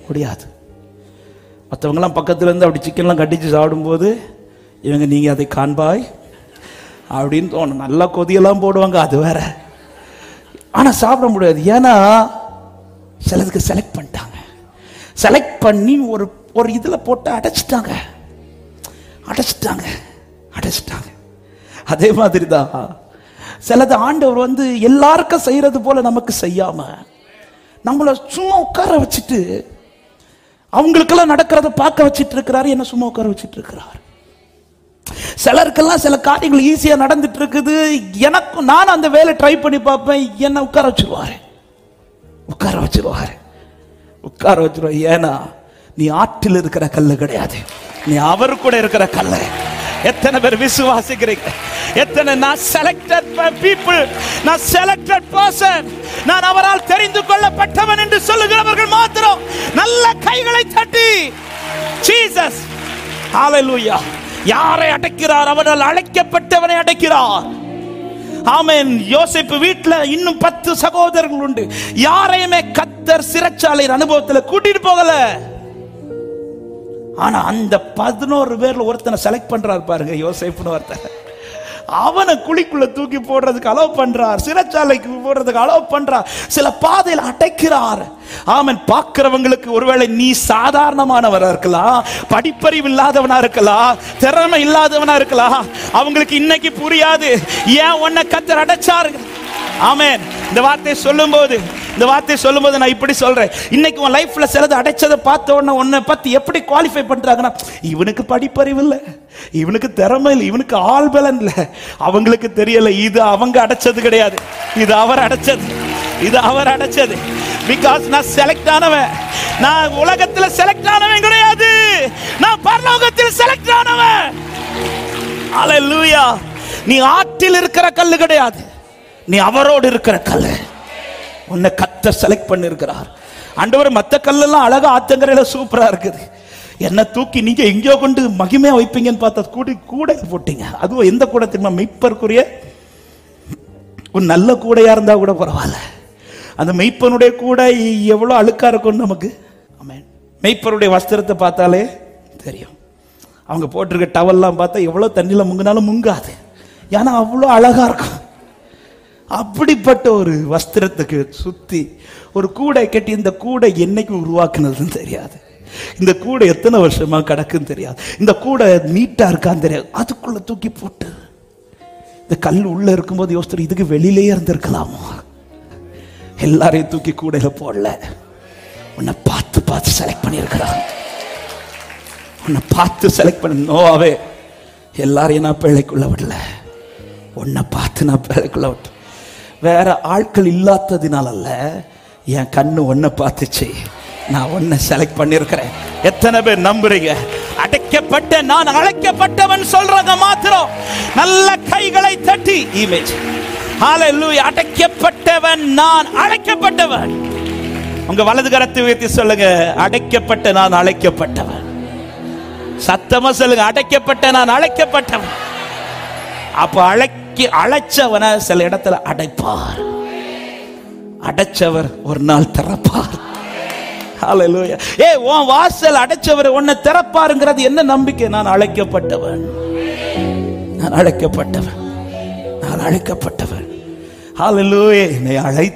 முடியாது மற்றவங்கலாம் பக்கத்துல இருந்து அப்படி சிக்கன்லாம் கட்டிச்சு சாப்பிடும்போது இவங்க நீங்க அதை காண்பாய் அப்படின்னு தோணும் நல்லா கொதியெல்லாம் போடுவாங்க அது வேற ஆனா சாப்பிட முடியாது ஏன்னா சிலதுக்கு செலக்ட் பண்ணிட்டாங்க செலக்ட் பண்ணி ஒரு ஒரு இதுல போட்டு அடைச்சிட்டாங்க அடைச்சிட்டாங்க அடைச்சிட்டாங்க அதே மாதிரி தான் சிலது ஆண்டவர் வந்து எல்லாருக்கும் செய்யறது போல நமக்கு செய்யாம நம்மளை சும்மா உட்கார வச்சுட்டு அவங்களுக்கெல்லாம் நடக்கிறத பார்க்க வச்சிட்டு இருக்கிறாரு என்ன சும்மா உட்கார வச்சிட்டு இருக்கிறார் சிலருக்கெல்லாம் சில காரியங்கள் ஈஸியா நடந்துட்டு இருக்குது எனக்கும் நான் அந்த வேலை ட்ரை பண்ணி பார்ப்பேன் என்ன உட்கார வச்சிருவாரு உட்கார வச்சிருவாரு உட்கார வச்சிருவாரு ஏன்னா நீ ஆற்றில் இருக்கிற கல்லு கிடையாது நீ அவர் கூட இருக்கிற கல்லு எத்தனை பேர் விசுவாசிக்கிறீங்க எத்தனை நான் செலக்டட் பீப்புள் நான் செலக்டட் பர்சன் நான் அவரால் தெரிந்து கொள்ளப்பட்டவன் என்று சொல்லுகிறவர்கள் மாத்திரம் நல்ல கைகளை தட்டி ஜீசஸ் ஹalleluya யாரை அடைக்கிறார் அவரால் அழைக்கப்பட்டவனை அடைக்கிறார் ஆமென் யோசிப்பு வீட்டுல இன்னும் பத்து சகோதரர்கள் உண்டு யாரையுமே கத்தர் சிறைச்சாலையின் அனுபவத்துல கூட்டிட்டு போகல ஆனா அந்த பதினோரு பேர்ல ஒருத்தனை செலக்ட் பண்றாரு பாருங்க யோசிப்புன்னு ஒருத்தன் அவனை குழிக்குள்ள தூக்கி போடுறதுக்கு அலோவ் பண்றார் சிறைச்சாலைக்கு போடுறதுக்கு அலோவ் பண்றார் சில பாதையில் அடைக்கிறார் ஆமன் பார்க்கிறவங்களுக்கு ஒருவேளை நீ சாதாரணமானவரா இருக்கலாம் படிப்பறிவு இல்லாதவனா இருக்கலாம் திறமை இல்லாதவனா இருக்கலாம் அவங்களுக்கு இன்னைக்கு புரியாது ஏன் உன்னை கத்தர் அடைச்சாரு ஆமென் இந்த வார்த்தையை சொல்லும்போது இந்த வார்த்தையை சொல்லும்போது நான் இப்படி சொல்றேன் இன்னைக்கு உன் லைஃப்ல சிலது அடைச்சதை பார்த்த உடனே உன்னை பத்தி எப்படி குவாலிஃபை பண்றாங்கன்னா இவனுக்கு படிப்பறிவு இல்லை இவனுக்கு திறமை இல்லை இவனுக்கு ஆள் பலன் இல்லை அவங்களுக்கு தெரியல இது அவங்க அடைச்சது கிடையாது இது அவர் அடைச்சது இது அவர் அடைச்சது பிகாஸ் நான் செலக்ட் ஆனவன் நான் உலகத்துல செலக்ட் ஆனவன் கிடையாது நான் பரலோகத்தில் செலக்ட் ஆனவன் அல்லேலூயா நீ ஆற்றில் இருக்கிற கல்லு கிடையாது நீ அவரோடு இருக்கிற கல்லு உன்னை கத்த செலக்ட் பண்ணிருக்கிறார் ஆண்டவர் மத்த கல்லெல்லாம் அழகா ஆத்தங்கரையில சூப்பரா இருக்குது என்ன தூக்கி நீங்க எங்கேயோ கொண்டு மகிமையா வைப்பீங்கன்னு பார்த்தா கூடி கூடை போட்டீங்க அதுவும் எந்த கூட தெரியுமா மெய்ப்பருக்குரிய ஒரு நல்ல கூடையா இருந்தா கூட பரவாயில்ல அந்த மெய்ப்பனுடைய கூடை எவ்வளவு அழுக்கா இருக்கும் நமக்கு ஆமென் மெய்ப்பருடைய வஸ்திரத்தை பார்த்தாலே தெரியும் அவங்க போட்டிருக்க டவல்லாம் பார்த்தா எவ்வளவு தண்ணியில முங்கினாலும் முங்காது ஏன்னா அவ்வளோ அழகா இருக்கும் அப்படிப்பட்ட ஒரு வஸ்திரத்துக்கு சுத்தி ஒரு கூடை கட்டி இந்த கூடை என்னைக்கு உருவாக்குனதுன்னு தெரியாது இந்த கூடை எத்தனை வருஷமா கிடக்குன்னு தெரியாது இந்த கூடை நீட்டா இருக்கான்னு தெரியாது அதுக்குள்ள தூக்கி போட்டு இந்த கல் உள்ள இருக்கும்போது யோசிச்சு இதுக்கு வெளியிலேயே இருந்திருக்கலாமோ எல்லாரையும் தூக்கி கூடையில போடல உன்னை பார்த்து பார்த்து செலக்ட் பண்ணியிருக்கிறான் உன்னை பார்த்து செலக்ட் பண்ண நோவாவே எல்லாரையும் நான் பிள்ளைக்குள்ள விடல உன்னை பார்த்து நான் பிள்ளைக்குள்ள விட்டு வேற ஆட்கள் இல்லாததினால அல்ல என் கண்ணு ஒன்ன பார்த்துச்சு நான் ஒன்ன செலக்ட் பண்ணியிருக்கிறேன் எத்தனை பேர் நம்புறீங்க அடைக்கப்பட்ட நான் அழைக்கப்பட்டவன் சொல்றத மாத்திரம் நல்ல கைகளை தட்டி இமேஜ் ஹalleluya அடைக்கப்பட்டவன் நான் அழைக்கப்பட்டவன் உங்க வலது கரத்தை உயர்த்தி சொல்லுங்க அடைக்கப்பட்ட நான் அழைக்கப்பட்டவன் சத்தமா சொல்லுங்க அடைக்கப்பட்ட நான் அழைக்கப்பட்டவன் அப்ப அழைக்க அழைச்சவனை சில இடத்துல அடைப்பார் அடைச்சவர் ஒரு நாள் திறப்பார் ஹalleluya ஏ உன் வாசல் அடைச்சவர் உன்னை திறப்பாருங்கிறது என்ன நம்பிக்கை நான் அழைக்கப்பட்டவன் நான் அழைக்கப்பட்டவன் நான் அழைக்கப்பட்டவன் ஹalleluya என்னை அழை